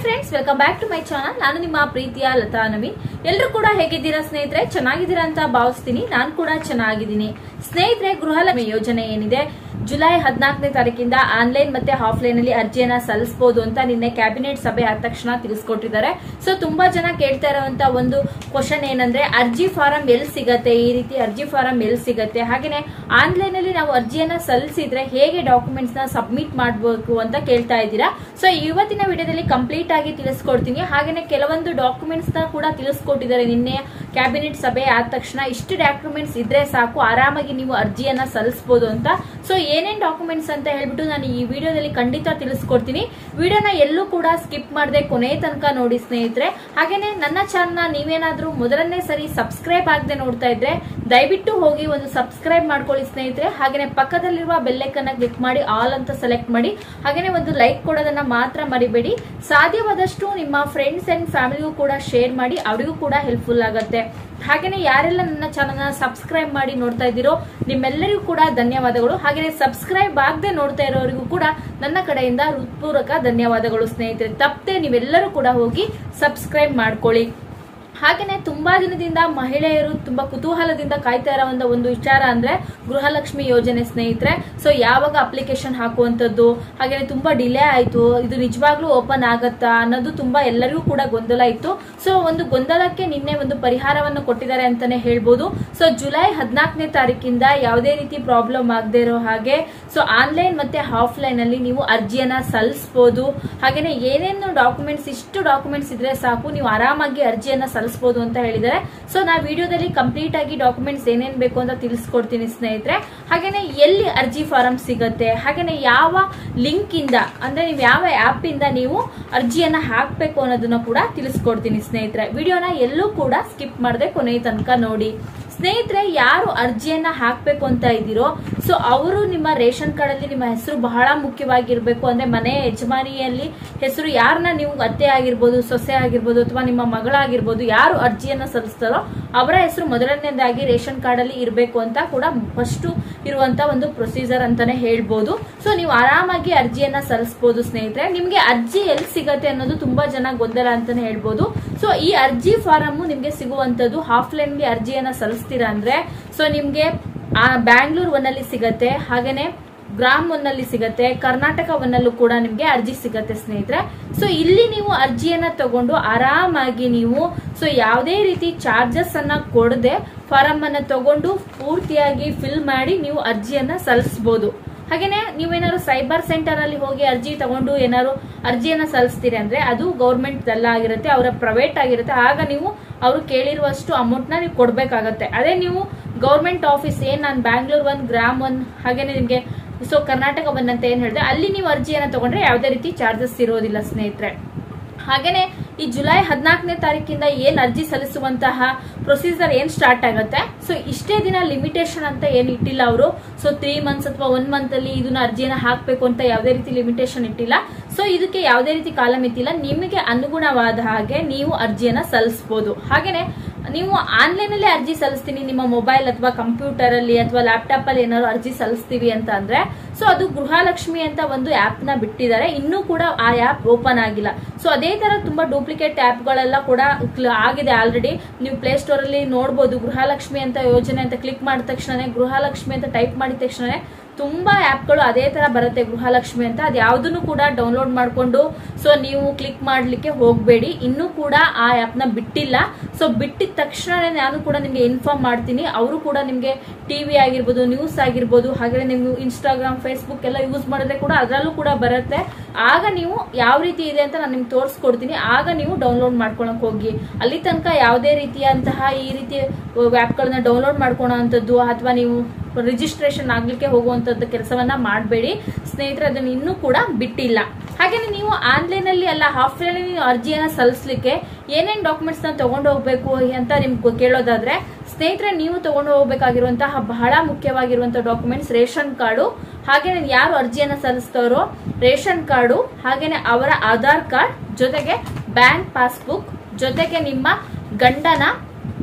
friends welcome back to my channel ನಾನು ನಿಮ್ಮ ಪ್ರೀತಿಯ ಲತಾ ನವೀನ್ ಎಲ್ಲರೂ ಕೂಡ ಹೇಗಿದ್ದೀರಾ ಸ್ನೇಹಿತರೆ ಚೆನ್ನಾಗಿದ್ದೀರಾ ಅಂತ ಭಾವಿಸ್ತೀನಿ ನಾನು ಕೂಡ ಚೆನ್ನಾಗಿದ್ದೀನಿ ಸ್ನೇಹಿತರೆ ಗೃಹಲಕ್ಷ್ಮಿ ಯೋಜನೆ ಏನಿದೆ ಜುಲೈ ಹದಿನಾಲ್ಕನೇ ತಾರೀಕಿಂದ ಆನ್ಲೈನ್ ಮತ್ತೆ ಆಫ್ಲೈನ್ ಅಲ್ಲಿ ಅರ್ಜಿಯನ್ನ ಸಲ್ಲಿಸಬಹುದು ಅಂತ ನಿನ್ನೆ ಕ್ಯಾಬಿನೆಟ್ ಸಭೆ ಆದ ತಕ್ಷಣ ತಿಳಿಸ್ಕೊಟ್ಟಿದ್ದಾರೆ ಸೊ ತುಂಬಾ ಜನ ಕೇಳ್ತಾ ಇರುವಂತ ಒಂದು ಕ್ವಶನ್ ಏನಂದ್ರೆ ಅರ್ಜಿ ಫಾರಂ ಎಲ್ಲಿ ಸಿಗತ್ತೆ ಈ ರೀತಿ ಅರ್ಜಿ ಫಾರಂ ಎಲ್ಲಿ ಸಿಗತ್ತೆ ಹಾಗೇನೆ ಆನ್ಲೈನ್ ಅಲ್ಲಿ ನಾವು ಅರ್ಜಿಯನ್ನ ಸಲ್ಲಿಸಿದ್ರೆ ಹೇಗೆ ಡಾಕ್ಯುಮೆಂಟ್ಸ್ ನ ಸಬ್ಮಿಟ್ ಮಾಡಬೇಕು ಅಂತ ಕೇಳ್ತಾ ಇದ್ದೀರಾ ಸೊ ಇವತ್ತಿನ ವಿಡಿಯೋದಲ್ಲಿ ಕಂಪ್ಲೀಟ್ ಆಗಿ ತಿಳಿಸ್ಕೊಡ್ತೀನಿ ಹಾಗೇನೆ ಕೆಲವೊಂದು ಡಾಕ್ಯುಮೆಂಟ್ಸ್ ನ ಕೂಡ ತಿಳಿಸ್ಕೊಟ್ಟಿದ್ದಾರೆ ನಿನ್ನೆ ಕ್ಯಾಬಿನೆಟ್ ಸಭೆ ಆದ ತಕ್ಷಣ ಇಷ್ಟು ಡಾಕ್ಯುಮೆಂಟ್ಸ್ ಇದ್ರೆ ಸಾಕು ಆರಾಮಾಗಿ ನೀವು ಅರ್ಜಿಯನ್ನ ಸಲ್ಲಿಸಬಹುದು ಅಂತ ಸೊ ಏನೇನ್ ಡಾಕ್ಯುಮೆಂಟ್ಸ್ ಅಂತ ಹೇಳ್ಬಿಟ್ಟು ನಾನು ಈ ವಿಡಿಯೋದಲ್ಲಿ ಖಂಡಿತ ತಿಳಿಸ್ಕೊಡ್ತೀನಿ ವಿಡಿಯೋನ ಎಲ್ಲೂ ಕೂಡ ಸ್ಕಿಪ್ ಮಾಡದೆ ಕೊನೆ ತನಕ ನೋಡಿ ಸ್ನೇಹಿತರೆ ಹಾಗೇನೆ ನನ್ನ ಚಾನಲ್ ನೀವೇನಾದ್ರೂ ಮೊದಲನೇ ಸರಿ ಸಬ್ಸ್ಕ್ರೈಬ್ ಆಗದೆ ನೋಡ್ತಾ ಇದ್ರೆ ದಯವಿಟ್ಟು ಹೋಗಿ ಒಂದು ಸಬ್ಸ್ಕ್ರೈಬ್ ಮಾಡ್ಕೊಳ್ಳಿ ಸ್ನೇಹಿತರೆ ಹಾಗೇನೆ ಪಕ್ಕದಲ್ಲಿರುವ ಬೆಲ್ಲೈಕನ್ನ ಕ್ಲಿಕ್ ಮಾಡಿ ಆಲ್ ಅಂತ ಸೆಲೆಕ್ಟ್ ಮಾಡಿ ಹಾಗೇನೆ ಒಂದು ಲೈಕ್ ಕೊಡೋದನ್ನ ಮಾತ್ರ ಮರಿಬೇಡಿ ಸಾಧ್ಯವಾದಷ್ಟು ನಿಮ್ಮ ಫ್ರೆಂಡ್ಸ್ ಅಂಡ್ ಫ್ಯಾಮಿಲಿಗೂ ಕೂಡ ಶೇರ್ ಮಾಡಿ ಅವರಿಗೂ ಕೂಡ ಹೆಲ್ಪ್ಫುಲ್ ಆಗುತ್ತೆ ಹಾಗೇನೆ ಯಾರೆಲ್ಲ ನನ್ನ ಚಾನಲ್ನ ಸಬ್ಸ್ಕ್ರೈಬ್ ಮಾಡಿ ನೋಡ್ತಾ ಇದ್ದೀರೋ ನಿಮ್ಮೆಲ್ಲರಿಗೂ ಕೂಡ ಧನ್ಯವಾದಗಳು ಹಾಗೇನೆ ಸಬ್ಸ್ಕ್ರೈಬ್ ಆಗದೆ ನೋಡ್ತಾ ಇರೋರಿಗೂ ಕೂಡ ನನ್ನ ಕಡೆಯಿಂದ ಹೃತ್ಪೂರ್ವಕ ಧನ್ಯವಾದಗಳು ಸ್ನೇಹಿತರೆ ತಪ್ಪದೆ ನೀವೆಲ್ಲರೂ ಕೂಡ ಹೋಗಿ ಸಬ್ಸ್ಕ್ರೈಬ್ ಮಾಡ್ಕೊಳ್ಳಿ ಹಾಗೇನೆ ತುಂಬಾ ದಿನದಿಂದ ಮಹಿಳೆಯರು ತುಂಬಾ ಕುತೂಹಲದಿಂದ ಕಾಯ್ತಾ ಇರೋ ಒಂದು ಒಂದು ವಿಚಾರ ಅಂದ್ರೆ ಗೃಹಲಕ್ಷ್ಮಿ ಯೋಜನೆ ಸ್ನೇಹಿತರೆ ಸೊ ಯಾವಾಗ ಅಪ್ಲಿಕೇಶನ್ ಹಾಕುವಂತದ್ದು ಹಾಗೇನೆ ತುಂಬಾ ಡಿಲೇ ಆಯ್ತು ಇದು ನಿಜವಾಗ್ಲೂ ಓಪನ್ ಆಗತ್ತಾ ಅನ್ನೋದು ತುಂಬಾ ಎಲ್ಲರಿಗೂ ಕೂಡ ಗೊಂದಲ ಇತ್ತು ಸೊ ಒಂದು ಗೊಂದಲಕ್ಕೆ ನಿನ್ನೆ ಒಂದು ಪರಿಹಾರವನ್ನು ಕೊಟ್ಟಿದ್ದಾರೆ ಅಂತಾನೆ ಹೇಳ್ಬೋದು ಸೊ ಜುಲೈ ಹದಿನಾಲ್ಕನೇ ತಾರೀಕಿಂದ ಯಾವುದೇ ರೀತಿ ಪ್ರಾಬ್ಲಮ್ ಆಗದೆ ಇರೋ ಹಾಗೆ ಸೊ ಆನ್ಲೈನ್ ಮತ್ತೆ ಆಫ್ಲೈನ್ ಅಲ್ಲಿ ನೀವು ಅರ್ಜಿಯನ್ನ ಸಲ್ಲಿಸಬಹುದು ಹಾಗೇನೆ ಏನೇನು ಡಾಕ್ಯುಮೆಂಟ್ಸ್ ಇಷ್ಟು ಡಾಕ್ಯುಮೆಂಟ್ಸ್ ಇದ್ರೆ ಸಾಕು ನೀವು ಆರಾಮಾಗಿ ಅರ್ಜಿಯನ್ನ ಸಲ್ಲಿಸಬಹುದು ಅಂತ ಹೇಳಿದ್ದಾರೆ ಸೊ ನಾ ವಿಡಿಯೋದಲ್ಲಿ ಕಂಪ್ಲೀಟ್ ಆಗಿ ಡಾಕ್ಯುಮೆಂಟ್ಸ್ ಏನೇನ್ ಬೇಕು ಅಂತ ತಿಳಿಸ್ಕೊಡ್ತೀನಿ ಸ್ನೇಹಿತರೆ ಹಾಗೇನೆ ಎಲ್ಲಿ ಅರ್ಜಿ ಫಾರಂ ಸಿಗತ್ತೆ ಹಾಗೇನೆ ಯಾವ ಲಿಂಕ್ ಇಂದ ಅಂದ್ರೆ ನೀವು ಯಾವ ಆಪ್ ಇಂದ ನೀವು ಅರ್ಜಿಯನ್ನ ಹಾಕ್ಬೇಕು ಅನ್ನೋದನ್ನ ಕೂಡ ತಿಳಿಸ್ಕೊಡ್ತೀನಿ ಸ್ನೇಹಿತರೆ ವಿಡಿಯೋನ ಎಲ್ಲೂ ಕೂಡ ಸ್ಕಿಪ್ ಮಾಡದೆ ಕೊನೆಯ ತನಕ ನೋಡಿ ಸ್ನೇಹಿತರೆ ಯಾರು ಅರ್ಜಿಯನ್ನ ಹಾಕ್ಬೇಕು ಅಂತ ಇದ್ದೀರೋ ಸೊ ಅವರು ನಿಮ್ಮ ರೇಷನ್ ಕಾರ್ಡ್ ಅಲ್ಲಿ ನಿಮ್ಮ ಹೆಸರು ಬಹಳ ಮುಖ್ಯವಾಗಿರ್ಬೇಕು ಅಂದ್ರೆ ಮನೆ ಯಜಮಾನಿಯಲ್ಲಿ ಹೆಸರು ಯಾರನ್ನ ನೀವು ಅತ್ತೆ ಆಗಿರ್ಬೋದು ಸೊಸೆ ಆಗಿರ್ಬೋದು ಅಥವಾ ನಿಮ್ಮ ಮಗಳಾಗಿರ್ಬೋದು ಯಾರು ಅರ್ಜಿಯನ್ನ ಸಲ್ಲಿಸ್ತಾರೋ ಅವರ ಹೆಸರು ಮೊದಲನೇದಾಗಿ ರೇಷನ್ ಕಾರ್ಡ್ ಅಲ್ಲಿ ಇರಬೇಕು ಅಂತ ಕೂಡ ಫಸ್ಟ್ ಇರುವಂತ ಒಂದು ಪ್ರೊಸೀಜರ್ ಅಂತಾನೆ ಹೇಳ್ಬೋದು ಸೊ ನೀವು ಆರಾಮಾಗಿ ಅರ್ಜಿಯನ್ನ ಸಲ್ಲಿಸಬಹುದು ಸ್ನೇಹಿತರೆ ನಿಮ್ಗೆ ಅರ್ಜಿ ಎಲ್ಲಿ ಸಿಗತ್ತೆ ಅನ್ನೋದು ತುಂಬಾ ಜನ ಗೊಂದಲ ಅಂತಾನೆ ಹೇಳ್ಬೋದು ಸೊ ಈ ಅರ್ಜಿ ಫಾರಂ ನಿಮ್ಗೆ ಸಿಗುವಂತದ್ದು ಆಫ್ಲೈನ್ ಅರ್ಜಿಯನ್ನ ಸಲ್ಲಿಸ್ತೀರಾ ಅಂದ್ರೆ ಸೊ ನಿಮ್ಗೆ ಆ ಬ್ಯಾಂಗ್ಳೂರ್ ಒನ್ನಲ್ಲಿ ಸಿಗತ್ತೆ ಹಾಗೇನೆ ಗ್ರಾಮ್ ಒನ್ನಲ್ಲಿ ಸಿಗತ್ತೆ ಕರ್ನಾಟಕ ಒನ್ನಲ್ಲೂ ಕೂಡ ನಿಮ್ಗೆ ಅರ್ಜಿ ಸಿಗತ್ತೆ ಸ್ನೇಹಿತರೆ ಸೊ ಇಲ್ಲಿ ನೀವು ಅರ್ಜಿಯನ್ನ ತಗೊಂಡು ಆರಾಮಾಗಿ ನೀವು ಸೊ ಯಾವುದೇ ರೀತಿ ಚಾರ್ಜಸ್ ಅನ್ನ ಕೊಡದೆ ಫಾರಂ ಅನ್ನ ತಗೊಂಡು ಪೂರ್ತಿಯಾಗಿ ಫಿಲ್ ಮಾಡಿ ನೀವು ಅರ್ಜಿಯನ್ನ ಸಲ್ಲಿಸಬಹುದು ಹಾಗೇನೆ ನೀವೇನಾದ್ರು ಸೈಬರ್ ಸೆಂಟರ್ ಅಲ್ಲಿ ಹೋಗಿ ಅರ್ಜಿ ತಗೊಂಡು ಏನಾದ್ರು ಅರ್ಜಿಯನ್ನ ಸಲ್ಲಿಸ್ತೀರಿ ಅಂದ್ರೆ ಅದು ಗೌರ್ಮೆಂಟ್ ಎಲ್ಲ ಆಗಿರುತ್ತೆ ಅವರ ಪ್ರೈವೇಟ್ ಆಗಿರುತ್ತೆ ಆಗ ನೀವು ಅವರು ಕೇಳಿರುವಷ್ಟು ಅಮೌಂಟ್ ನ ನೀವು ಕೊಡ್ಬೇಕಾಗತ್ತೆ ಅದೇ ನೀವು ಗೌರ್ಮೆಂಟ್ ಆಫೀಸ್ ಏನ್ ನಾನು ಬ್ಯಾಂಗ್ಳೂರ್ ಒನ್ ಗ್ರಾಮ್ ಒನ್ ಹಾಗೇನೆ ನಿಮ್ಗೆ ಸೊ ಕರ್ನಾಟಕ ಒನ್ ಅಂತ ಏನ್ ಹೇಳಿದೆ ಅಲ್ಲಿ ನೀವು ಅರ್ಜಿಯನ್ನ ತಗೊಂಡ್ರೆ ಯಾವುದೇ ರೀತಿ ಚಾರ್ಜಸ್ ಇರೋದಿಲ್ಲ ಸ್ನೇಹಿತರೆ ಹಾಗೇನೆ ಈ ಜುಲೈ ಹದಿನಾಲ್ಕನೇ ತಾರೀಕಿಂದ ಏನ್ ಅರ್ಜಿ ಸಲ್ಲಿಸುವಂತಹ ಪ್ರೊಸೀಜರ್ ಏನ್ ಸ್ಟಾರ್ಟ್ ಆಗುತ್ತೆ ಸೊ ಇಷ್ಟೇ ದಿನ ಲಿಮಿಟೇಷನ್ ಅಂತ ಏನ್ ಇಟ್ಟಿಲ್ಲ ಅವರು ಸೊ ತ್ರೀ ಮಂತ್ಸ್ ಅಥವಾ ಒನ್ ಮಂತ್ ಅಲ್ಲಿ ಇದನ್ನ ಅರ್ಜಿಯನ್ನ ಹಾಕ್ಬೇಕು ಅಂತ ಯಾವುದೇ ರೀತಿ ಲಿಮಿಟೇಷನ್ ಇಟ್ಟಿಲ್ಲ ಸೊ ಇದಕ್ಕೆ ಯಾವುದೇ ರೀತಿ ಕಾಲಮಿತಿಲ್ಲ ನಿಮಗೆ ಅನುಗುಣವಾದ ಹಾಗೆ ನೀವು ಅರ್ಜಿಯನ್ನ ಸಲ್ಲಿಸಬಹುದು ಹಾಗೇನೆ ನೀವು ಆನ್ಲೈನ್ ಅಲ್ಲಿ ಅರ್ಜಿ ಸಲ್ಲಿಸ್ತೀನಿ ನಿಮ್ಮ ಮೊಬೈಲ್ ಅಥವಾ ಕಂಪ್ಯೂಟರ್ ಅಲ್ಲಿ ಅಥವಾ ಲ್ಯಾಪ್ಟಾಪ್ ಅಲ್ಲಿ ಏನಾದ್ರು ಅರ್ಜಿ ಸಲ್ಲಿಸ್ತೀವಿ ಅಂತ ಅಂದ್ರೆ ಸೊ ಅದು ಗೃಹಲಕ್ಷ್ಮಿ ಅಂತ ಒಂದು ಆಪ್ ನ ಬಿಟ್ಟಿದ್ದಾರೆ ಇನ್ನೂ ಕೂಡ ಆ ಆಪ್ ಓಪನ್ ಆಗಿಲ್ಲ ಸೊ ಅದೇ ತರ ತುಂಬಾ ಡೂಪ್ಲಿಕೇಟ್ ಆಪ್ ಗಳೆಲ್ಲ ಕೂಡ ಆಗಿದೆ ಆಲ್ರೆಡಿ ನೀವು ಪ್ಲೇ ಸ್ಟೋರ್ ಅಲ್ಲಿ ನೋಡಬಹುದು ಗೃಹಲಕ್ಷ್ಮಿ ಅಂತ ಯೋಜನೆ ಅಂತ ಕ್ಲಿಕ್ ಮಾಡಿದ ತಕ್ಷಣ ಗೃಹಲಕ್ಷ್ಮಿ ಅಂತ ಟೈಪ್ ಮಾಡಿದ ತಕ್ಷಣ ತುಂಬಾ ಆಪ್ಗಳು ಅದೇ ತರ ಬರುತ್ತೆ ಗೃಹಲಕ್ಷ್ಮಿ ಅಂತ ಅದು ಯಾವ್ದನ್ನು ಕೂಡ ಡೌನ್ಲೋಡ್ ಮಾಡ್ಕೊಂಡು ಸೊ ನೀವು ಕ್ಲಿಕ್ ಮಾಡ್ಲಿಕ್ಕೆ ಹೋಗಬೇಡಿ ಇನ್ನೂ ಕೂಡ ಆ ಆಪ್ ನ ಬಿಟ್ಟಿಲ್ಲ ಸೊ ಬಿಟ್ಟಿದ ತಕ್ಷಣ ನಾನು ಕೂಡ ನಿಮ್ಗೆ ಇನ್ಫಾರ್ಮ್ ಮಾಡ್ತೀನಿ ಅವರು ಕೂಡ ನಿಮ್ಗೆ ಟಿವಿ ಆಗಿರ್ಬೋದು ನ್ಯೂಸ್ ಆಗಿರ್ಬೋದು ಹಾಗೆ ನೀವು ಇನ್ಸ್ಟಾಗ್ರಾಮ್ ಫೇಸ್ಬುಕ್ ಎಲ್ಲ ಯೂಸ್ ಮಾಡಿದ್ರೆ ಕೂಡ ಅದರಲ್ಲೂ ಕೂಡ ಬರುತ್ತೆ ಆಗ ನೀವು ಯಾವ ರೀತಿ ಇದೆ ಅಂತ ನಾನು ನಿಮ್ಗೆ ತೋರಿಸ್ಕೊಡ್ತೀನಿ ಆಗ ನೀವು ಡೌನ್ಲೋಡ್ ಮಾಡ್ಕೊಳಕ್ ಹೋಗಿ ಅಲ್ಲಿ ತನಕ ಯಾವುದೇ ರೀತಿಯಂತಹ ಈ ರೀತಿ ಆ್ಯಪ್ಗಳನ್ನ ಡೌನ್ಲೋಡ್ ಮಾಡ್ಕೊಳೋ ಅಂಥದ್ದು ಅಥವಾ ನೀವು ರಿಜಿಸ್ಟ್ರೇಷನ್ ಆಗ್ಲಿಕ್ಕೆ ಹೋಗುವಂತದ್ದು ಕೆಲಸವನ್ನ ಮಾಡಬೇಡಿ ಸ್ನೇಹಿತರೆ ಅದನ್ನ ಇನ್ನೂ ಕೂಡ ಬಿಟ್ಟಿಲ್ಲ ಹಾಗೇನೆ ನೀವು ಆನ್ಲೈನ್ ಅಲ್ಲಿ ಅಲ್ಲ ಆಫ್ಲೈನ್ ಅಲ್ಲಿ ಅರ್ಜಿಯನ್ನ ಸಲ್ಲಿಸಲಿಕ್ಕೆ ಏನೇನ್ ಡಾಕ್ಯುಮೆಂಟ್ಸ್ ನ ತಗೊಂಡು ಹೋಗ್ಬೇಕು ಅಂತ ನಿಮ್ಗೆ ಕೇಳೋದಾದ್ರೆ ಸ್ನೇಹಿತರೆ ನೀವು ತಗೊಂಡು ಹೋಗ್ಬೇಕಾಗಿರುವಂತಹ ಬಹಳ ಮುಖ್ಯವಾಗಿರುವಂತಹ ಡಾಕ್ಯುಮೆಂಟ್ಸ್ ರೇಷನ್ ಕಾರ್ಡು ಹಾಗೇನೆ ಯಾರು ಅರ್ಜಿಯನ್ನ ಸಲ್ಲಿಸ್ತಾರೋ ರೇಷನ್ ಕಾರ್ಡು ಹಾಗೇನೆ ಅವರ ಆಧಾರ್ ಕಾರ್ಡ್ ಜೊತೆಗೆ ಬ್ಯಾಂಕ್ ಪಾಸ್ಬುಕ್ ಜೊತೆಗೆ ನಿಮ್ಮ ಗಂಡನ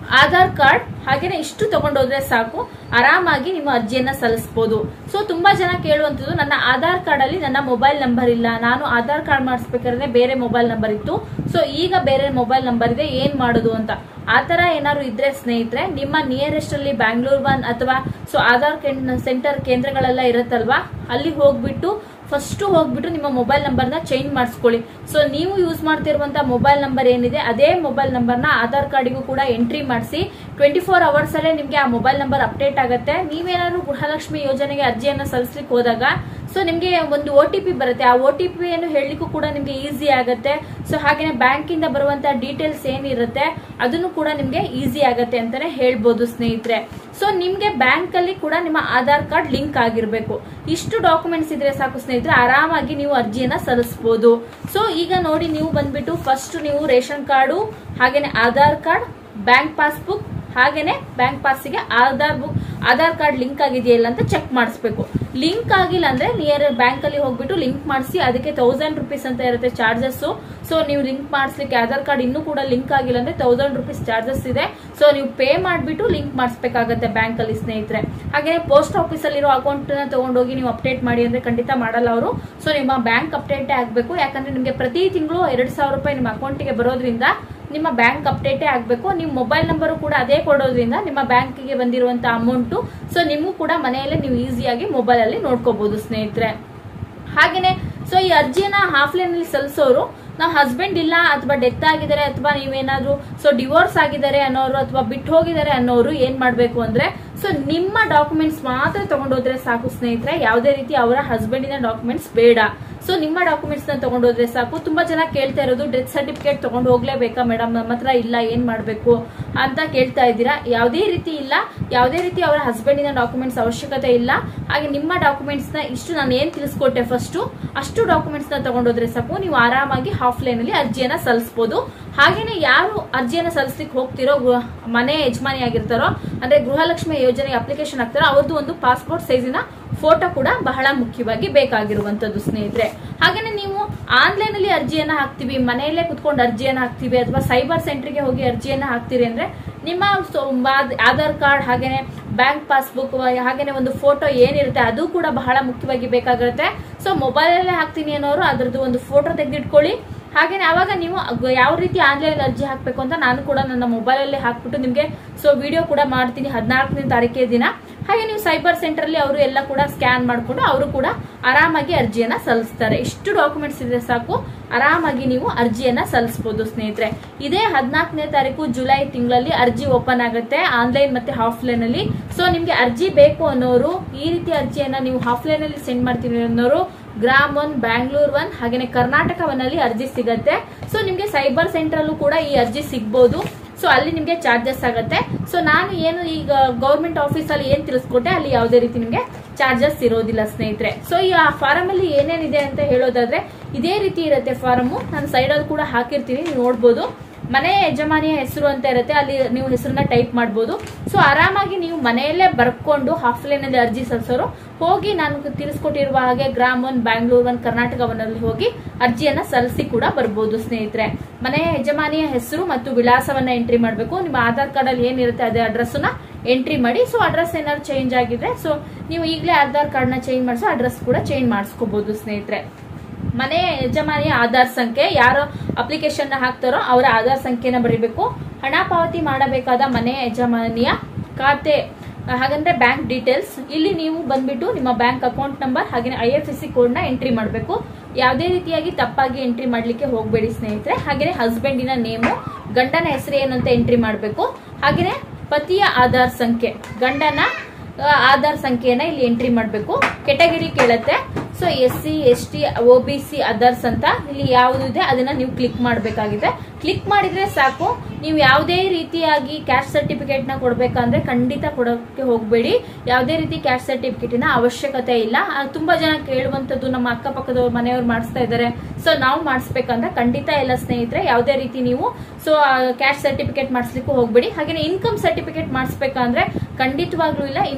ಆಧಾರ್ ಕಾರ್ಡ್ ಹಾಗೇನೆ ಇಷ್ಟು ತಗೊಂಡೋದ್ರೆ ಸಾಕು ಆರಾಮಾಗಿ ನಿಮ್ಮ ಅರ್ಜಿಯನ್ನ ಸಲ್ಲಿಸಬಹುದು ಸೊ ತುಂಬಾ ಜನ ಕೇಳುವಂತದ್ದು ನನ್ನ ಆಧಾರ್ ಕಾರ್ಡ್ ಅಲ್ಲಿ ನನ್ನ ಮೊಬೈಲ್ ನಂಬರ್ ಇಲ್ಲ ನಾನು ಆಧಾರ್ ಕಾರ್ಡ್ ಮಾಡಿಸ್ಬೇಕಾದ್ರೆ ಬೇರೆ ಮೊಬೈಲ್ ನಂಬರ್ ಇತ್ತು ಸೊ ಈಗ ಬೇರೆ ಮೊಬೈಲ್ ನಂಬರ್ ಇದೆ ಏನ್ ಮಾಡೋದು ಅಂತ ಆತರ ಏನಾದ್ರು ಇದ್ರೆ ಸ್ನೇಹಿತರೆ ನಿಮ್ಮ ನಿಯರೆಸ್ಟ್ ಅಲ್ಲಿ ಬ್ಯಾಂಗ್ಳೂರ್ ಒನ್ ಅಥವಾ ಸೊ ಆಧಾರ್ ಸೆಂಟರ್ ಕೇಂದ್ರಗಳೆಲ್ಲ ಇರುತ್ತಲ್ವಾ ಅಲ್ಲಿ ಹೋಗ್ಬಿಟ್ಟು ಫಸ್ಟ್ ಹೋಗ್ಬಿಟ್ಟು ನಿಮ್ಮ ಮೊಬೈಲ್ ನಂಬರ್ನ ಚೇಂಜ್ ಮಾಡಿಸ್ಕೊಳ್ಳಿ ಸೊ ನೀವು ಯೂಸ್ ಮಾಡ್ತಿರುವಂತ ಮೊಬೈಲ್ ನಂಬರ್ ಏನಿದೆ ಅದೇ ಮೊಬೈಲ್ ನಂಬರ್ನ ಆಧಾರ್ ಕಾರ್ಡಿಗೂ ಕೂಡ ಎಂಟ್ರಿ ಮಾಡಿಸಿ ಟ್ವೆಂಟಿ ಫೋರ್ ಅವರ್ಸ್ ಅಲ್ಲೇ ನಿಮ್ಗೆ ಆ ಮೊಬೈಲ್ ನಂಬರ್ ಅಪ್ಡೇಟ್ ಆಗುತ್ತೆ ನೀವೇನಾದ್ರು ಗೃಹಲಕ್ಷ್ಮಿ ಯೋಜನೆಗೆ ಅರ್ಜಿಯನ್ನ ಸಲ್ಲಿಸ್ಲಿಕ್ಕೆ ಹೋದಾಗ ಸೊ ನಿಮ್ಗೆ ಒಂದು ಒ ಟಿ ಪಿ ಬರುತ್ತೆ ಆ ಒ ಟಿ ಪಿಯನ್ನು ಹೇಳಲಿಕ್ಕೂ ಕೂಡ ನಿಮ್ಗೆ ಈಸಿ ಆಗುತ್ತೆ ಸೊ ಹಾಗೇನೆ ಬ್ಯಾಂಕ್ ಇಂದ ಬರುವಂತ ಡೀಟೇಲ್ಸ್ ಏನಿರುತ್ತೆ ಅದನ್ನು ಕೂಡ ನಿಮ್ಗೆ ಈಸಿ ಆಗುತ್ತೆ ಅಂತಾನೆ ಹೇಳ್ಬೋದು ಸ್ನೇಹಿತರೆ ಸೊ ನಿಮ್ಗೆ ಬ್ಯಾಂಕ್ ಅಲ್ಲಿ ಕೂಡ ನಿಮ್ಮ ಆಧಾರ್ ಕಾರ್ಡ್ ಲಿಂಕ್ ಆಗಿರ್ಬೇಕು ಇಷ್ಟು ಡಾಕ್ಯುಮೆಂಟ್ಸ್ ಇದ್ರೆ ಸಾಕು ಸ್ನೇಹಿತರೆ ಆರಾಮಾಗಿ ನೀವು ಅರ್ಜಿಯನ್ನ ಸಲ್ಲಿಸಬಹುದು ಸೊ ಈಗ ನೋಡಿ ನೀವು ಬಂದ್ಬಿಟ್ಟು ಫಸ್ಟ್ ನೀವು ರೇಷನ್ ಕಾರ್ಡು ಹಾಗೇನೆ ಆಧಾರ್ ಕಾರ್ಡ್ ಬ್ಯಾಂಕ್ ಪಾಸ್ಬುಕ್ ಹಾಗೇನೆ ಬ್ಯಾಂಕ್ ಪಾಸಿಗೆ Aadhaar book Aadhaar card link ಆಗಿದೆಯಲ್ಲ ಅಂತ ಚೆಕ್ ಮಾಡಿಸ್ಬೇಕು ಲಿಂಕ್ ಆಗಿಲ್ಲ ಅಂದ್ರೆ ನಿಯರ್ ಬ್ಯಾಂಕ್ ಅಲ್ಲಿ ಹೋಗ್ಬಿಟ್ಟು ಲಿಂಕ್ ಮಾಡಿಸಿ ಅದಕ್ಕೆ ತೌಸಂಡ್ ರುಪೀಸ್ ಅಂತ ಇರುತ್ತೆ ಚಾರ್ಜಸ್ ಸೊ ನೀವು ಲಿಂಕ್ ಮಾಡಿಸ್ಲಿಕ್ಕೆ ಆಧಾರ್ ಕಾರ್ಡ್ ಇನ್ನೂ ಕೂಡ ಲಿಂಕ್ ಆಗಿಲ್ಲ ಅಂದ್ರೆ ತೌಸಂಡ್ ರುಪೀಸ್ ಚಾರ್ಜಸ್ ಇದೆ ಸೊ ನೀವು ಪೇ ಮಾಡಿಬಿಟ್ಟು ಲಿಂಕ್ ಮಾಡಿಸ್ಬೇಕಾಗತ್ತೆ ಬ್ಯಾಂಕ್ ಅಲ್ಲಿ ಸ್ನೇಹಿತರೆ ಹಾಗೆ ಪೋಸ್ಟ್ ಆಫೀಸ್ ಅಲ್ಲಿರೋ ಅಕೌಂಟ್ ನ ತಗೊಂಡೋಗಿ ನೀವು ಅಪ್ಡೇಟ್ ಮಾಡಿ ಅಂದ್ರೆ ಖಂಡಿತ ಮಾಡಲ್ಲ ಅವರು ಸೊ ನಿಮ್ಮ ಬ್ಯಾಂಕ್ ಅಪ್ಡೇಟ್ ಆಗಬೇಕು ಯಾಕಂದ್ರೆ ನಿಮಗೆ ಪ್ರತಿ ತಿಂಗಳು ಎರಡ್ ಸಾವಿರ ರೂಪಾಯಿ ನಿಮ್ಮ ಅಕೌಂಟ್ಗೆ ಬರೋದ್ರಿಂದ ನಿಮ್ಮ ಬ್ಯಾಂಕ್ ಅಪ್ಡೇಟೇ ಆಗಬೇಕು ನಿಮ್ಮ ಮೊಬೈಲ್ ನಂಬರು ಕೂಡ ಅದೇ ಕೊಡೋದ್ರಿಂದ ನಿಮ್ಮ ಬ್ಯಾಂಕಿಗೆ ಬಂದಿರುವಂತ ಅಮೌಂಟು ಸೊ ನಿಮಗೂ ಕೂಡ ಮನೆಯಲ್ಲೇ ನೀವು ಈಸಿಯಾಗಿ ಮೊಬೈಲ್ ಅಲ್ಲಿ ನೋಡ್ಕೋಬಹುದು ಸ್ನೇಹಿತರೆ ಹಾಗೇನೆ ಸೊ ಈ ಅರ್ಜಿಯನ್ನ ಆಫ್ಲೈನ್ ಅಲ್ಲಿ ಸಲ್ಲಿಸೋರು ನಾವು ಹಸ್ಬೆಂಡ್ ಇಲ್ಲ ಅಥವಾ ಡೆತ್ ಆಗಿದ್ದಾರೆ ಅಥವಾ ನೀವೇನಾದ್ರೂ ಸೊ ಡಿವೋರ್ಸ್ ಆಗಿದ್ದಾರೆ ಅನ್ನೋರು ಅಥವಾ ಬಿಟ್ಟು ಹೋಗಿದ್ದಾರೆ ಅನ್ನೋರು ಏನ್ ಮಾಡ್ಬೇಕು ಅಂದ್ರೆ ಸೊ ನಿಮ್ಮ ಡಾಕ್ಯುಮೆಂಟ್ಸ್ ಮಾತ್ರ ತಗೊಂಡೋದ್ರೆ ಸಾಕು ಸ್ನೇಹಿತರೆ ಯಾವುದೇ ರೀತಿ ಅವರ ಹಸ್ಬೆಂಡಿನ ಡಾಕ್ಯುಮೆಂಟ್ಸ್ ಬೇಡ ಸೊ ನಿಮ್ಮ ಡಾಕ್ಯುಮೆಂಟ್ಸ್ ನ ತಗೊಂಡೋದ್ರೆ ಸಾಕು ತುಂಬಾ ಜನ ಕೇಳ್ತಾ ಇರೋದು ಡೆತ್ ಸರ್ಟಿಫಿಕೇಟ್ ತಗೊಂಡು ಹೋಗ್ಲೇಬೇಕಾ ಮೇಡಮ್ ನಮ್ಮ ಹತ್ರ ಇಲ್ಲ ಏನ್ ಮಾಡ್ಬೇಕು ಅಂತ ಕೇಳ್ತಾ ಇದ್ದೀರಾ ಯಾವುದೇ ರೀತಿ ಇಲ್ಲ ಯಾವುದೇ ರೀತಿ ಅವರ ಹಸ್ಬೆಂಡಿನ ಡಾಕ್ಯುಮೆಂಟ್ಸ್ ಅವಶ್ಯಕತೆ ಇಲ್ಲ ಹಾಗೆ ನಿಮ್ಮ ಡಾಕ್ಯುಮೆಂಟ್ಸ್ ನ ಇಷ್ಟು ನಾನು ಏನ್ ತಿಳಿಸ್ಕೊಟ್ಟೆ ಫಸ್ಟ್ ಅಷ್ಟು ಡಾಕ್ಯುಮೆಂಟ್ಸ್ ನ ತಗೊಂಡೋದ್ರೆ ಸಾಕು ನೀವು ಆರಾಮಾಗಿ ಆಫ್ಲೈನ್ ಅಲ್ಲಿ ಅರ್ಜಿಯನ್ನ ಸಲ್ಲಿಸಬಹುದು ಹಾಗೇನೆ ಯಾರು ಅರ್ಜಿಯನ್ನ ಸಲ್ಲಿಸ್ಲಿಕ್ಕೆ ಹೋಗ್ತಿರೋ ಗೃಹ- ಮನೆ ಯಜಮಾನಿ ಆಗಿರ್ತಾರೋ ಅಂದ್ರೆ ಗೃಹಲಕ್ಷ್ಮಿ ಯೋಜನೆಗೆ ಅಪ್ಲಿಕೇಶನ್ ಹಾಕ್ತಾರೋ ಅವ್ರದ್ದು ಒಂದು ಪಾಸ್ಪೋರ್ಟ್ ಸೈಜಿನ ಫೋಟೋ ಕೂಡ ಬಹಳ ಮುಖ್ಯವಾಗಿ ಬೇಕಾಗಿರುವಂತದ್ದು ಸ್ನೇಹಿತರೆ ಹಾಗೇನೆ ನೀವು ಆನ್ಲೈನ್ ಅಲ್ಲಿ ಅರ್ಜಿಯನ್ನ ಹಾಕ್ತಿವಿ ಮನೆಯಲ್ಲೇ ಕುತ್ಕೊಂಡು ಅರ್ಜಿಯನ್ನ ಹಾಕ್ತಿವಿ ಅಥವಾ ಸೈಬರ್ ಸೆಂಟರ್ಗೆ ಹೋಗಿ ಅರ್ಜಿಯನ್ನ ಹಾಕ್ತಿರಿ ಅಂದ್ರೆ ನಿಮ್ಮ ಸೊ- ಆದ್- ಆಧಾರ್ ಕಾರ್ಡ್ ಹಾಗೇನೆ ಬ್ಯಾಂಕ್ ಪಾಸ್ಬುಕ್ ಹಾಗೇನೆ ಒಂದು ಫೋಟೋ ಏನಿರುತ್ತೆ ಅದು ಕೂಡ ಬಹಳ ಮುಖ್ಯವಾಗಿ ಬೇಕಾಗಿರುತ್ತೆ ಸೊ ಮೊಬೈಲ್ ಅಲ್ಲೇ ಹಾಕ್ತೀನಿ ಅನ್ನೋರು ಅದ್ರದ್ದು ಒಂದು ಫೋಟೋ ತೆಗೆದಿಟ್ಕೊಳ್ಳಿ ಹಾಗೇನೆ ಅವಾಗ ನೀವು ಅಗ್- ಯಾವ ರೀತಿ ಆನ್ಲೈನ್ ಅರ್ಜಿ ಹಾಕ್ಬೇಕು ಅಂತ ನಾನು ಕೂಡ ನನ್ನ ಮೊಬೈಲ್ ಅಲ್ಲೇ ಹಾಕ್ಬಿಟ್ಟು ನಿಮ್ಗೆ ಸೊ ವಿಡಿಯೋ ಕೂಡ ಮಾಡ್ತೀನಿ ಹದಿನಾಲ್ಕನೇ ತಾರೀಕಿನ ದಿನ ಹಾಗೆ ನೀವು ಸೈಬರ್ ಸೆಂಟರ್ ಅಲ್ಲಿ ಅವರು ಎಲ್ಲ ಕೂಡ ಸ್ಕ್ಯಾನ್ ಮಾಡ್ಕೊಂಡು ಅವರು ಕೂಡ ಆರಾಮಾಗಿ ಅರ್ಜಿಯನ್ನ ಸಲ್ಲಿಸ್ತಾರೆ ಇಷ್ಟು ಡಾಕ್ಯುಮೆಂಟ್ಸ್ ಇದ್ರೆ ಸಾಕು ಆರಾಮಾಗಿ ನೀವು ಅರ್ಜಿಯನ್ನ ಸಲ್ಲಿಸಬಹುದು ಸ್ನೇಹಿತರೆ ಇದೇ ಹದಿನಾಲ್ಕನೇ ತಾರೀಕು ಜುಲೈ ತಿಂಗಳಲ್ಲಿ ಅರ್ಜಿ ಓಪನ್ ಆಗುತ್ತೆ ಆನ್ಲೈನ್ ಮತ್ತೆ ಆಫ್ಲೈನ್ ಅಲ್ಲಿ ಸೊ ನಿಮ್ಗೆ ಅರ್ಜಿ ಬೇಕು ಅನ್ನೋರು ಈ ರೀತಿ ಅರ್ಜಿಯನ್ನ ನೀವು ಆಫ್ಲೈನ್ ಅಲ್ಲಿ ಸೆಂಡ್ ಮಾಡ್ತೀನಿ ಅನ್ನೋರು ಗ್ರಾಮ್ ಒನ್ ಬ್ಯಾಂಗ್ಳೂರ್ ಒನ್ ಹಾಗೇನೆ ಕರ್ನಾಟಕ ಒನ್ ಅಲ್ಲಿ ಅರ್ಜಿ ಸಿಗತ್ತೆ ಸೊ ನಿಮ್ಗೆ ಸೈಬರ್ ಸೆಂಟರ್ ಅಲ್ಲೂ ಕೂಡ ಈ ಅರ್ಜಿ ಸಿಗ್ಬೋದು ಸೊ ಅಲ್ಲಿ ನಿಮ್ಗೆ ಚಾರ್ಜಸ್ ಆಗುತ್ತೆ ಸೊ ನಾನು ಏನು ಈಗ ಗೌರ್ಮೆಂಟ್ ಆಫೀಸ್ ಅಲ್ಲಿ ಏನ್ ತಿಳಿಸ್ಕೊಟ್ಟೆ ಅಲ್ಲಿ ಯಾವುದೇ ರೀತಿ ನಿಮ್ಗೆ ಚಾರ್ಜಸ್ ಇರೋದಿಲ್ಲ ಸ್ನೇಹಿತರೆ ಸೊ ಈ ಆ ಫಾರಂ ಅಲ್ಲಿ ಏನೇನಿದೆ ಅಂತ ಹೇಳೋದಾದ್ರೆ ಇದೇ ರೀತಿ ಇರುತ್ತೆ ಫಾರಮು ನಾನು ಸೈಡ್ ಅಲ್ಲಿ ಕೂಡ ಹಾಕಿರ್ತೀನಿ ನೀವು ನೋಡ್ಬೋದು ಮನೆ ಯಜಮಾನಿಯ ಹೆಸರು ಅಂತ ಇರುತ್ತೆ ಅಲ್ಲಿ ನೀವು ಹೆಸರನ್ನ ಟೈಪ್ ಮಾಡ್ಬೋದು ಸೊ ಆರಾಮಾಗಿ ನೀವು ಮನೆಯಲ್ಲೇ ಬರ್ಕೊಂಡು ಆಫ್ಲೈನ್ ಅಲ್ಲಿ ಅರ್ಜಿ ಸಲ್ಲಿಸೋರು ಹೋಗಿ ನಾನು ತಿಳಿಸ್ಕೊಟ್ಟಿರುವ ಹಾಗೆ Gram one Bangalore one Karnataka one ಅಲ್ಲಿ ಹೋಗಿ ಅರ್ಜಿಯನ್ನ ಸಲ್ಲಿಸಿ ಕೂಡ ಬರ್ಬೋದು ಸ್ನೇಹಿತರೆ ಮನೆಯ ಯಜಮಾನಿಯ ಹೆಸರು ಮತ್ತು ವಿಳಾಸವನ್ನ ಎಂಟ್ರಿ ಮಾಡಬೇಕು ನಿಮ್ಮ ಆಧಾರ್ ಕಾರ್ಡ್ ಅಲ್ಲಿ ಏನಿರುತ್ತೆ ಅದೇ ಅಡ್ರೆಸ್ ನ ಎಂಟ್ರಿ ಮಾಡಿ ಸೊ ಅಡ್ರೆಸ್ ಏನಾದ್ರು ಚೇಂಜ್ ಆಗಿದ್ರೆ ಸೊ ನೀವು ಈಗಲೇ ಆಧಾರ್ ಕಾರ್ಡ್ ನ ಚೇಂಜ್ ಮಾಡಿಸೋ ಅಡ್ರೆಸ್ ಕೂಡ ಚೇಂಜ್ ಮಾಡಿಸ್ಕೋಬಹುದು ಸ್ನೇಹಿತರೆ ಮನೆ ಯಜಮಾನಿಯ ಆಧಾರ್ ಸಂಖ್ಯೆ ಯಾರು ಅಪ್ಲಿಕೇಶನ್ ಹಾಕ್ತಾರೋ ಅವರ ಆಧಾರ್ ಸಂಖ್ಯೆನ ಬರೀಬೇಕು ಹಣ ಪಾವತಿ ಮಾಡಬೇಕಾದ ಮನೆ ಯಜಮಾನಿಯ ಖಾತೆ ಹಾಗಂದ್ರೆ ಬ್ಯಾಂಕ್ ಡೀಟೇಲ್ಸ್ ಇಲ್ಲಿ ನೀವು ಬಂದ್ಬಿಟ್ಟು ನಿಮ್ಮ ಬ್ಯಾಂಕ್ ಅಕೌಂಟ್ ನಂಬರ್ ಹಾಗೆ I F S C code ನ ಎಂಟ್ರಿ ಮಾಡಬೇಕು ಯಾವುದೇ ರೀತಿಯಾಗಿ ತಪ್ಪಾಗಿ ಎಂಟ್ರಿ ಮಾಡ್ಲಿಕ್ಕೆ ಹೋಗಬೇಡಿ ಸ್ನೇಹಿತರೆ ಹಾಗೆಯೇ ಹಸ್ಬೆಂಡಿನ ನೇಮು ಗಂಡನ ಹೆಸರು ಏನಂತ ಎಂಟ್ರಿ ಮಾಡಬೇಕು ಹಾಗೆಯೇ ಪತಿಯ ಆಧಾರ್ ಸಂಖ್ಯೆ ಗಂಡನ ಆ, ಆಧಾರ್ ಸಂಖ್ಯೆಯನ್ನ ಇಲ್ಲಿ ಎಂಟ್ರಿ ಮಾಡಬೇಕು ಕೆಟಗರಿ ಕೇಳುತ್ತೆ so S C S T O B C others ಅಂತ ಇಲ್ಲಿ ಯಾವುದು ಇದೆ ಅದನ್ನ ನೀವು ಕ್ಲಿಕ್ ಮಾಡಬೇಕಾಗಿದೆ ಕ್ಲಿಕ್ ಮಾಡಿದ್ರೆ ಸಾಕು ನೀವು ಯಾವುದೇ ರೀತಿಯಾಗಿ ಕ್ಯಾಶ್ ಸರ್ಟಿಫಿಕೇಟ್ ನ ಕೊಡ್ಬೇಕಂದ್ರೆ ಖಂಡಿತ ಕೊಡೋಕೆ ಹೋಗಬೇಡಿ ಯಾವುದೇ ರೀತಿ ಕ್ಯಾಶ್ ಸರ್ಟಿಫಿಕೇಟಿನ ಅವಶ್ಯಕತೆ ಇಲ್ಲ ಆ, ತುಂಬಾ ಜನ ಕೇಳುವಂತದ್ದು ನಮ್ಮ ಅಕ್ಕಪಕ್ಕದವ್ರ ಮನೆಯವ್ರು ಮಾಡಿಸ್ತಾ ಇದ್ದಾರೆ ಸೊ ನಾವು ಮಾಡಿಸ್ಬೇಕಂದ್ರೆ ಖಂಡಿತ ಇಲ್ಲ ಸ್ನೇಹಿತರೆ ಯಾವುದೇ ರೀತಿ ನೀವು ಸೊ ಕ್ಯಾಶ್ ಸರ್ಟಿಫಿಕೇಟ್ ಮಾಡಿಸ್ಲಿಕ್ಕೂ ಹೋಗ್ಬೇಡಿ ಹಾಗೆ ಇನ್ಕಮ್ ಸರ್ಟಿಫಿಕೇಟ್ ಮಾಡಿಸ್ಬೇಕಂದ್ರೆ ಖಂಡಿತವಾಗ್ಲೂ ಇಲ್ಲ ಇನ್ಕಮ್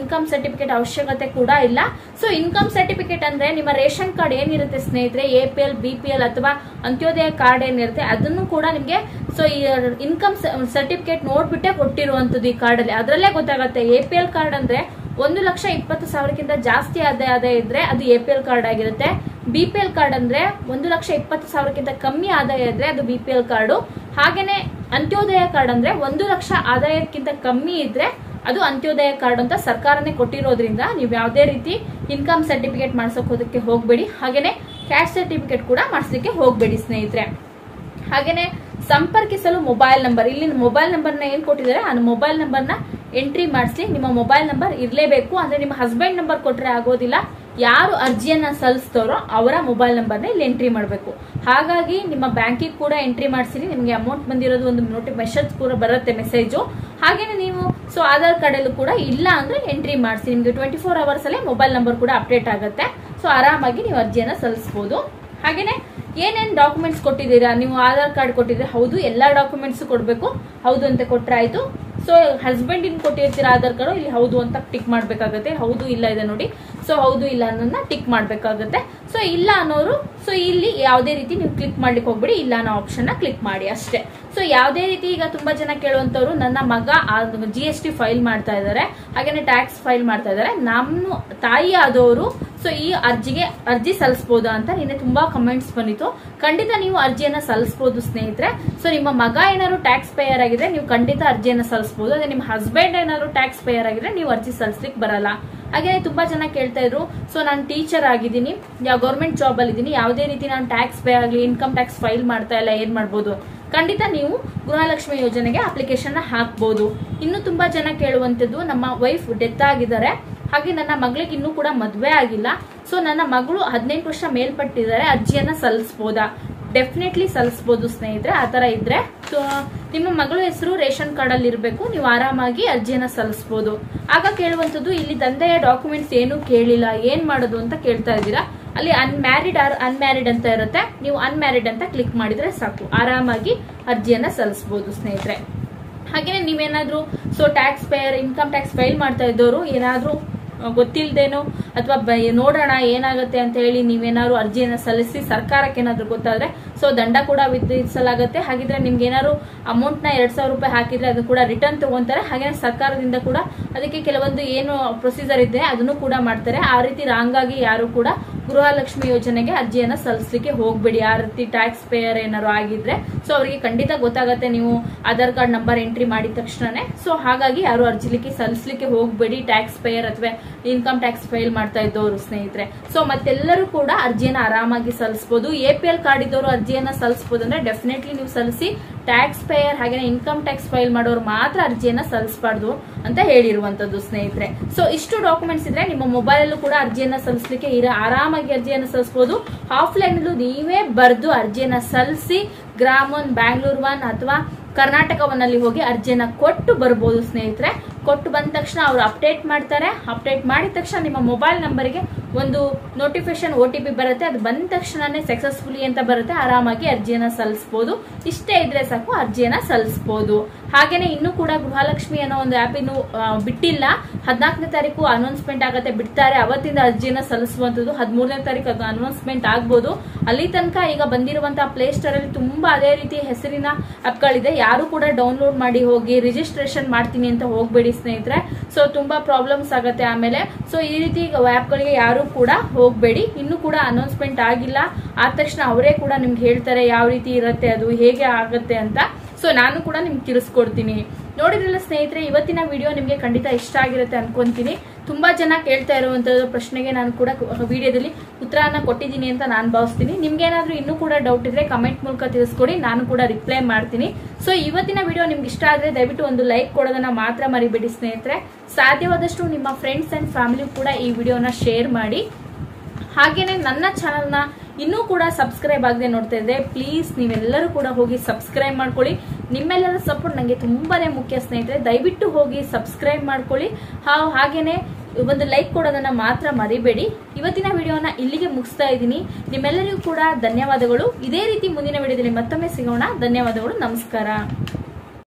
ಇನ್ಕಮ್ ಸರ್ಟಿಫಿಕೇಟ್ ಅವಶ್ಯಕತೆ ಕೂಡ ಇಲ್ಲ ಸೊ ಇನ್ಕಮ್ ಸರ್ಟಿಫಿಕೇಟ್ ಅಂದ್ರೆ ನಿಮ್ಮ ರೇಷನ್ ಕಾರ್ಡ್ ಏನಿರುತ್ತೆ ಸ್ನೇಹಿತರೆ A P L B P L ಅಥವಾ ಅಂತ್ಯೋದಯ ಕಾರ್ಡ್ ಏನಿರುತ್ತೆ ಅದನ್ನು ಕೂಡ ನಿಮಗೆ ಸೊ ಈ ಇನ್ಕಮ್ ಸರ್ಟಿಫಿಕೇಟ್ ನೋಡ್ಬಿಟ್ಟೆ ಕೊಟ್ಟಿರುವಂತದ್ದು ಈ ಕಾರ್ಡ್ ಅಲ್ಲಿ ಅದರಲ್ಲೇ ಗೊತ್ತಾಗುತ್ತೆ ಎ ಪಿ ಎಲ್ ಕಾರ್ಡ್ ಅಂದ್ರೆ ಒಂದು ಲಕ್ಷ ಇಪ್ಪತ್ತು ಸಾವಿರಕ್ಕಿಂತ ಜಾಸ್ತಿ ಆದಾಯ ಆದಾಯ ಇದ್ರೆ ಅದು ಎ ಪಿ ಎಲ್ ಕಾರ್ಡ್ ಆಗಿರುತ್ತೆ ಬಿ ಪಿ ಎಲ್ ಕಾರ್ಡ್ ಅಂದ್ರೆ ಒಂದು ಲಕ್ಷ ಇಪ್ಪತ್ತು ಸಾವಿರಕ್ಕಿಂತ ಕಮ್ಮಿ ಆದಾಯ ಇದ್ರೆ ಅದು ಬಿ ಪಿ ಎಲ್ ಕಾರ್ಡು ಹಾಗೇನೆ ಅಂತ್ಯೋದಯ ಕಾರ್ಡ್ ಅಂದ್ರೆ ಒಂದು ಲಕ್ಷ ಆದಾಯಕ್ಕಿಂತ ಕಮ್ಮಿ ಇದ್ರೆ ಅದು ಅಂತ್ಯೋದಯ ಕಾರ್ಡ್ ಅಂತ ಸರ್ಕಾರನೇ ಕೊಟ್ಟಿರೋದ್ರಿಂದ ನೀವು ಯಾವುದೇ ರೀತಿ ಇನ್ಕಮ್ ಸರ್ಟಿಫಿಕೇಟ್ ಮಾಡ್ಸೋಕೆ ಹೋದಕ್ಕೆ ಹೋಗಬೇಡಿ ಹಾಗೇನೆ ಕ್ಯಾಶ್ ಸರ್ಟಿಫಿಕೇಟ್ ಕೂಡ ಮಾಡಿಸ್ಲಿಕ್ಕೆ ಹೋಗಬೇಡಿ ಸ್ನೇಹಿತರೆ ಹಾಗೇನೆ ಸಂಪರ್ಕಿಸಲು ಮೊಬೈಲ್ ನಂಬರ್ ಇಲ್ಲಿ ಮೊಬೈಲ್ ನಂಬರ್ನ ಏನ್ ಕೊಟ್ಟಿದ್ದಾರೆ ಆ ಮೊಬೈಲ್ ನಂಬರ್ನ ಎಂಟ್ರಿ ಮಾಡಿಸಿ ನಿಮ್ಮ ಮೊಬೈಲ್ ನಂಬರ್ ಇರಲೇಬೇಕು ಅಂದ್ರೆ ನಿಮ್ಮ ಹಸ್ಬೆಂಡ್ ನಂಬರ್ ಕೊಟ್ರೆ ಆಗೋದಿಲ್ಲ ಯಾರು ಅರ್ಜಿಯನ್ನ ಸಲ್ಲಿಸ್ತಾರೋ ಅವರ ಮೊಬೈಲ್ ನಂಬರ್ನ ಇಲ್ಲಿ ಎಂಟ್ರಿ ಮಾಡಬೇಕು ಹಾಗಾಗಿ ನಿಮ್ಮ ಬ್ಯಾಂಕಿಗೆ ಕೂಡ ಎಂಟ್ರಿ ಮಾಡಿಸಿರಿ ನಿಮಗೆ ಅಮೌಂಟ್ ಬಂದಿರೋದು ಒಂದು ನೋಟಿ ಮೆಸೇಜ್ ಕೂಡ ಬರುತ್ತೆ ಮೆಸೇಜು ಹಾಗೇನೆ ನೀವು ಸೊ ಆಧಾರ್ ಕಾರ್ಡಲ್ಲೂ ಕೂಡ ಇಲ್ಲ ಅಂದ್ರೆ ಎಂಟ್ರಿ ಮಾಡಿಸಿ ನಿಮಗೆ ಟ್ವೆಂಟಿ ಫೋರ್ ಅವರ್ಸ್ ಅಲ್ಲೇ ಮೊಬೈಲ್ ನಂಬರ್ ಕೂಡ ಅಪ್ಡೇಟ್ ಆಗುತ್ತೆ ಸೊ ಆರಾಮಾಗಿ ನೀವು ಅರ್ಜಿಯನ್ನ ಸಲ್ಲಿಸಬಹುದು ಹಾಗೇನೆ ಏನೇನ್ ಡಾಕ್ಯುಮೆಂಟ್ಸ್ ಕೊಟ್ಟಿದ್ದೀರಾ ನೀವು ಆಧಾರ್ ಕಾರ್ಡ್ ಕೊಟ್ಟಿದ್ರೆ ಹೌದು ಎಲ್ಲಾ ಡಾಕ್ಯುಮೆಂಟ್ಸ್ ಕೊಡಬೇಕು ಹೌದು ಅಂತ ಕೊಟ್ರೆ ಆಯ್ತು ಸೊ ಹಸ್ಬೆಂಡ್ ಇನ್ ಕೊಟ್ಟಿರ್ತೀರಾ ಆಧಾರ್ ಕಾರ್ಡ್ ಇಲ್ಲಿ ಹೌದು ಅಂತ ಟಿಕ್ ಮಾಡ್ಬೇಕಾಗತ್ತೆ ಹೌದು ಇಲ್ಲ ಇದೆ ನೋಡಿ ಸೊ ಹೌದು ಇಲ್ಲ ಅನ್ನೋದನ್ನ ಟಿಕ್ ಮಾಡ್ಬೇಕಾಗತ್ತೆ ಸೊ ಇಲ್ಲ ಅನ್ನೋರು ಸೊ ಇಲ್ಲಿ ಯಾವುದೇ ರೀತಿ ನೀವು ಕ್ಲಿಕ್ ಮಾಡ್ಲಿಕ್ಕೆ ಹೋಗ್ಬಿಡಿ ಇಲ್ಲ ಅನ್ನೋ ಆಪ್ಷನ್ ನ ಕ್ಲಿಕ್ ಮಾಡಿ ಅಷ್ಟೇ ಸೊ ಯಾವುದೇ ರೀತಿ ಈಗ ತುಂಬಾ ಜನ ಕೇಳುವಂತವ್ರು ನನ್ನ ಮಗ ಜಿ ಎಸ್ ಟಿ ಫೈಲ್ ಮಾಡ್ತಾ ಇದ್ದಾರೆ ಹಾಗೇನೆ ಟ್ಯಾಕ್ಸ್ ಫೈಲ್ ಮಾಡ್ತಾ ಇದ್ದಾರೆ ನಮ್ಮ ತಾಯಿ ಆದವರು ಸೊ ಈ ಅರ್ಜಿಗೆ ಅರ್ಜಿ ಸಲ್ಲಿಸಬಹುದಾ ಅಂತ ನಿನ್ನೆ ತುಂಬಾ ಕಮೆಂಟ್ಸ್ ಬಂದಿತ್ತು ಖಂಡಿತ ನೀವು ಅರ್ಜಿಯನ್ನ ಸಲ್ಲಿಸಬಹುದು ಸ್ನೇಹಿತರೆ ಸೊ ನಿಮ್ಮ ಮಗ ಏನಾದ್ರು ಟ್ಯಾಕ್ಸ್ ಪೇಯರ್ ಆಗಿದ್ರೆ ನೀವು ಖಂಡಿತ ಅರ್ಜಿಯನ್ನ ಸಲ್ಲಿಸಬಹುದು ಅದೇ ನಿಮ್ಮ ಹಸ್ಬೆಂಡ್ ಏನಾದ್ರು ಟ್ಯಾಕ್ಸ್ ಪೇಯರ್ ಆಗಿದ್ರೆ ನೀವು ಅರ್ಜಿ ಸಲ್ಲಿಸ್ಲಿಕ್ಕೆ ಬರಲ್ಲ ಹಾಗೆ ತುಂಬಾ ಜನ ಕೇಳ್ತಾ ಇದ್ರು ಸೊ ನಾನು ಟೀಚರ್ ಆಗಿದ್ದೀನಿ ಯಾವ ಗೌರ್ಮೆಂಟ್ ಜಾಬ್ ಅಲ್ಲಿ ಇದ್ದೀನಿ ಯಾವುದೇ ರೀತಿ ನಾನು ಟ್ಯಾಕ್ಸ್ ಪೇ ಆಗಲಿ ಇನ್ಕಮ್ ಟ್ಯಾಕ್ಸ್ ಫೈಲ್ ಮಾಡ್ತಾ ಇಲ್ಲ ಏನ್ ಮಾಡ್ಬೋದು ಖಂಡಿತ ನೀವು ಗೃಹಲಕ್ಷ್ಮಿ ಯೋಜನೆಗೆ ಅಪ್ಲಿಕೇಶನ್ ಹಾಕ್ಬೋದು ಇನ್ನು ತುಂಬಾ ಜನ ಕೇಳುವಂತದ್ದು ನಮ್ಮ ವೈಫ್ ಡೆತ್ ಆಗಿದ್ದಾರೆ ಹಾಗೆ ನನ್ನ ಮಗಳಿಗೆ ಇನ್ನೂ ಕೂಡ ಮದುವೆ ಆಗಿಲ್ಲ ಸೊ ನನ್ನ ಮಗಳು ಹದಿನೆಂಟು ವರ್ಷ ಮೇಲ್ಪಟ್ಟಿದ್ದಾರೆ ಅರ್ಜಿಯನ್ನ ಸಲ್ಲಿಸಬಹುದಾ ಡೆಫಿನೆಟ್ಲಿ ಸಲ್ಲಿಸಬಹುದು ಸ್ನೇಹಿತರೆ ಆ ತರ ಇದ್ರೆ ಸೊ ನಿಮ್ಮ ಮಗಳ ಹೆಸರು ರೇಷನ್ ಕಾರ್ಡ್ ಅಲ್ಲಿ ಇರಬೇಕು ನೀವು ಆರಾಮಾಗಿ ಅರ್ಜಿಯನ್ನ ಸಲ್ಲಿಸಬಹುದು ಆಗ ಕೇಳುವಂತದ್ದು ಇಲ್ಲಿ ದಂಧೆಯ ಡಾಕ್ಯುಮೆಂಟ್ಸ್ ಏನು ಕೇಳಿಲ್ಲ ಏನ್ ಮಾಡೋದು ಅಂತ ಕೇಳ್ತಾ ಇದ್ದೀರಾ ಅಲ್ಲಿ ಅನ್ಮ್ಯಾರಿಡ್ ಆರ್ ಅನ್ಮ್ಯಾರಿಡ್ ಅಂತ ಇರುತ್ತೆ ನೀವು ಅನ್ಮ್ಯಾರಿಡ್ ಅಂತ ಕ್ಲಿಕ್ ಮಾಡಿದ್ರೆ ಸಾಕು ಆರಾಮಾಗಿ ಅರ್ಜಿಯನ್ನ ಸಲ್ಲಿಸಬಹುದು ಸ್ನೇಹಿತರೆ ಹಾಗೇನೆ ನೀವೇನಾದ್ರೂ so taxpayer income tax file ಮಾಡ್ತಾ ಇದ್ದವರು ಏನಾದ್ರೂ ಗೊತ್ತಿಲ್ದೇನೋ ಅಥವಾ ನೋಡೋಣ ಏನಾಗುತ್ತೆ ಅಂತ ಹೇಳಿ ನೀವೇನಾದ್ರು ಅರ್ಜಿಯನ್ನ ಸಲ್ಲಿಸಿ ಸರ್ಕಾರಕ್ಕೆ ಏನಾದ್ರು ಗೊತ್ತಾದ್ರೆ ಸೊ ದಂಡ ಕೂಡ ವಿಧಿಸಲಾಗುತ್ತೆ ಹಾಗಿದ್ರೆ ನಿಮ್ಗೆ ಏನಾದ್ರು ಅಮೌಂಟ್ ನ ಎರಡ್ ಸಾವಿರ ರೂಪಾಯಿ ಹಾಕಿದ್ರೆ ಅದು ಕೂಡ ರಿಟರ್ನ್ ತಗೊಂತಾರೆ ಹಾಗೆ ಸರ್ಕಾರದಿಂದ ಕೂಡ ಅದಕ್ಕೆ ಕೆಲವೊಂದು ಏನು ಪ್ರೊಸೀಜರ್ ಇದೆ ಅದನ್ನು ಕೂಡ ಮಾಡ್ತಾರೆ ಆ ರೀತಿ ರಾಂಗ್ ಆಗಿ ಯಾರು ಕೂಡ ಗೃಹಲಕ್ಷ್ಮಿ ಯೋಜನೆಗೆ ಅರ್ಜಿಯನ್ನ ಸಲ್ಲಿಸಲಿಕ್ಕೆ ಹೋಗ್ಬೇಡಿ ಆ ರೀತಿ ಟ್ಯಾಕ್ಸ್ ಪೇಯರ್ ಏನಾದ್ರು ಆಗಿದ್ರೆ ಸೊ ಅವರಿಗೆ ಖಂಡಿತ ಗೊತ್ತಾಗತ್ತೆ ನೀವು ಆಧಾರ್ ಕಾರ್ಡ್ ನಂಬರ್ ಎಂಟ್ರಿ ಮಾಡಿದ ತಕ್ಷಣನೇ ಸೊ ಹಾಗಾಗಿ ಯಾರು ಅರ್ಜಿಲಿಕ್ಕೆ ಸಲ್ಲಿಸಲಿಕ್ಕೆ ಹೋಗ್ಬೇಡಿ ಟ್ಯಾಕ್ಸ್ ಪೇಯರ್ ಅಥವಾ ಇನ್ಕಮ್ ಟ್ಯಾಕ್ಸ್ ಫೈಲ್ ಮಾಡ್ತಾ ಇದ್ದವರು ಸ್ನೇಹಿತರೆ ಸೊ ಮತ್ತೆಲ್ಲರೂ ಕೂಡ ಅರ್ಜಿಯನ್ನ ಆರಾಮಾಗಿ ಸಲ್ಲಿಸಬಹುದು ಎ ಪಿ ಎಲ್ ಕಾರ್ಡ್ ಇದ್ದವರು ಅರ್ಜಿಯನ್ನ ಸಲ್ಲಿಸಬಹುದು ಅಂದ್ರೆ ಡೆಫಿನೆಟ್ಲಿ ನೀವು ಸಲ್ಲಿಸಿ ಟ್ಯಾಕ್ಸ್ ಪೇಯರ್ ಹಾಗೆ ಇನ್ಕಮ್ ಟ್ಯಾಕ್ಸ್ ಫೈಲ್ ಮಾಡೋರು ಮಾತ್ರ ಅರ್ಜಿಯನ್ನ ಸಲ್ಲಿಸಬಾರ್ದು ಅಂತ ಹೇಳಿರುವಂತದ್ದು ಸ್ನೇಹಿತರೆ ಸೊ ಇಷ್ಟು ಡಾಕ್ಯುಮೆಂಟ್ಸ್ ಇದ್ರೆ ನಿಮ್ಮ ಮೊಬೈಲ್ ಅಲ್ಲೂ ಕೂಡ ಅರ್ಜಿಯನ್ನ ಸಲ್ಲಿಸಲಿಕ್ಕೆ ಇರ ಆರಾಮಾಗಿ ಅರ್ಜಿಯನ್ನ ಸಲ್ಲಿಸಬಹುದು ಆಫ್ಲೈನ್ ಅಲ್ಲೂ ನೀವೇ ಬರೆದು ಅರ್ಜಿಯನ್ನ ಸಲ್ಲಿಸಿ ಗ್ರಾಮ್ ಒನ್ ಬ್ಯಾಂಗ್ಳೂರ್ ಒನ್ ಅಥವಾ ಕರ್ನಾಟಕ ಒನ್ನಲ್ಲಿ ಹೋಗಿ ಅರ್ಜಿಯನ್ನ ಕೊಟ್ಟು ಬರ್ಬೋದು ಸ್ನೇಹಿತರೆ ಕೊಟ್ಟು ಬಂದ ತಕ್ಷಣ ಅವರು ಅಪ್ಡೇಟ್ ಮಾಡ್ತಾರೆ ಅಪ್ಡೇಟ್ ಮಾಡಿದ ತಕ್ಷಣ ನಿಮ್ಮ ಮೊಬೈಲ್ ನಂಬರ್ಗೆ ಒಂದು ನೋಟಿಫಿಕೇಶನ್ ಒ ಟಿ ಪಿ ಬರುತ್ತೆ ಅದು ಬಂದ ತಕ್ಷಣನೇ ಸಕ್ಸಸ್ಫುಲಿ ಅಂತ ಬರುತ್ತೆ ಆರಾಮಾಗಿ ಅರ್ಜಿಯನ್ನ ಸಲ್ಲಿಸಬಹುದು ಇಷ್ಟೇ ಇದ್ರೆ ಸಾಕು ಅರ್ಜಿಯನ್ನ ಸಲ್ಲಿಸಬಹುದು ಹಾಗೇನೆ ಇನ್ನೂ ಕೂಡ ಗೃಹಲಕ್ಷ್ಮಿ ಅನ್ನೋ ಒಂದು ಆ್ಯಪ್ ಇನ್ನು ಆ, ಬಿಟ್ಟಿಲ್ಲ ಹದಿನಾಲ್ಕನೇ ತಾರೀಕು ಅನೌನ್ಸ್ಮೆಂಟ್ ಆಗತ್ತೆ ಬಿಡ್ತಾರೆ ಅವತ್ತಿಂದ ಅರ್ಜಿಯನ್ನ ಸಲ್ಲಿಸುವಂತದ್ದು ಹದಿಮೂರನೇ ತಾರೀಕು ಅದು ಅನೌನ್ಸ್ಮೆಂಟ್ ಆಗ್ಬೋದು ಅಲ್ಲಿ ತನಕ ಈಗ ಬಂದಿರುವಂತಹ ಪ್ಲೇ ಸ್ಟೋರ್ ಅಲ್ಲಿ ತುಂಬಾ ಅದೇ ರೀತಿ ಹೆಸರಿನ ಆಪ್ಗಳಿದೆ ಯಾರು ಕೂಡ ಡೌನ್ಲೋಡ್ ಮಾಡಿ ಹೋಗಿ ರಿಜಿಸ್ಟ್ರೇಷನ್ ಮಾಡ್ತೀನಿ ಅಂತ ಹೋಗ್ಬೇಡಿ ಸ್ನೇಹಿತರೆ ಸೊ ತುಂಬಾ ಪ್ರಾಬ್ಲಮ್ಸ್ ಆಗತ್ತೆ ಆಮೇಲೆ ಸೊ ಈ ರೀತಿ ಗಳಿಗೆ ಯಾರು ಕೂಡ ಹೋಗ್ಬೇಡಿ ಇನ್ನು ಕೂಡ ಅನೌನ್ಸ್ಮೆಂಟ್ ಆಗಿಲ್ಲ ಆದ ತಕ್ಷಣ ಅವರೇ ಕೂಡ ನಿಮ್ಗೆ ಹೇಳ್ತಾರೆ ಯಾವ ರೀತಿ ಇರುತ್ತೆ ಅದು ಹೇಗೆ ಆಗತ್ತೆ ಅಂತ ಸೊ ನಾನು ಕೂಡ ನಿಮ್ಗೆ ತಿಳಿಸ್ಕೊಡ್ತೀನಿ ನೋಡಿದ್ರಲ್ಲ ಸ್ನೇಹಿತರೆ ಇವತ್ತಿನ ವಿಡಿಯೋ ನಿಮಗೆ ಖಂಡಿತ ಇಷ್ಟ ಆಗಿರುತ್ತೆ ಅನ್ಕೊಂತೀನಿ ತುಂಬಾ ಜನ ಕೇಳ್ತಾ ಇರುವಂತದ್ದು ಪ್ರಶ್ನೆಗೆ ನಾನು ಕೂಡ ವಿಡಿಯೋದಲ್ಲಿ ಉತ್ತರನ ಕೊಟ್ಟಿದ್ದೀನಿ ಅಂತ ನಾನು ಭಾವಿಸ್ತೀನಿ ನಿಮ್ಗೆ ಏನಾದ್ರೂ ಇನ್ನೂ ಕೂಡ ಡೌಟ್ ಇದ್ರೆ ಕಮೆಂಟ್ ಮೂಲಕ ತಿಳಿಸ್ಕೊಡಿ ನಾನು ಕೂಡ ರಿಪ್ಲೈ ಮಾಡ್ತೀನಿ ಸೊ ಇವತ್ತಿನ ವಿಡಿಯೋ ನಿಮ್ಗೆ ಇಷ್ಟ ಆದ್ರೆ ದಯವಿಟ್ಟು ಒಂದು ಲೈಕ್ ಕೊಡೋದನ್ನ ಮಾತ್ರ ಮರಿಬೇಡಿ ಸ್ನೇಹಿತರೆ ಸಾಧ್ಯವಾದಷ್ಟು ನಿಮ್ಮ ಫ್ರೆಂಡ್ಸ್ ಅಂಡ್ ಫ್ಯಾಮಿಲಿ ಕೂಡ ಈ ವಿಡಿಯೋನ ಶೇರ್ ಮಾಡಿ ಹಾಗೇನೆ ನನ್ನ ಚಾನಲ್ನ ಇನ್ನೂ ಕೂಡ ಸಬ್ಸ್ಕ್ರೈಬ್ ಆಗದೆ ನೋಡ್ತಾ ಇದ್ದೆ ಪ್ಲೀಸ್ ನೀವೆಲ್ಲರೂ ಕೂಡ ಹೋಗಿ ಸಬ್ಸ್ಕ್ರೈಬ್ ಮಾಡ್ಕೊಳ್ಳಿ ನಿಮ್ಮೆಲ್ಲರ ಸಪೋರ್ಟ್ ನನಗೆ ತುಂಬಾನೇ ಮುಖ್ಯ ಸ್ನೇಹಿತರೆ ದಯವಿಟ್ಟು ಹೋಗಿ ಸಬ್ಸ್ಕ್ರೈಬ್ ಮಾಡ್ಕೊಳ್ಳಿ ಹಾ- ಹಾಗೇನೆ ಒಂದು ಲೈಕ್ ಕೊಡೋದನ್ನ ಮಾತ್ರ ಮರಿಬೇಡಿ ಇವತ್ತಿನ ವಿಡಿಯೋನ ಇಲ್ಲಿಗೆ ಮುಗಿಸ್ತಾ ಇದ್ದೀನಿ ನಿಮ್ಮೆಲ್ಲರಿಗೂ ಕೂಡ ಧನ್ಯವಾದಗಳು ಇದೇ ರೀತಿ ಮುಂದಿನ ವಿಡಿಯೋದಲ್ಲಿ ಮತ್ತೊಮ್ಮೆ ಸಿಗೋಣ ಧನ್ಯವಾದಗಳು ನಮಸ್ಕಾರ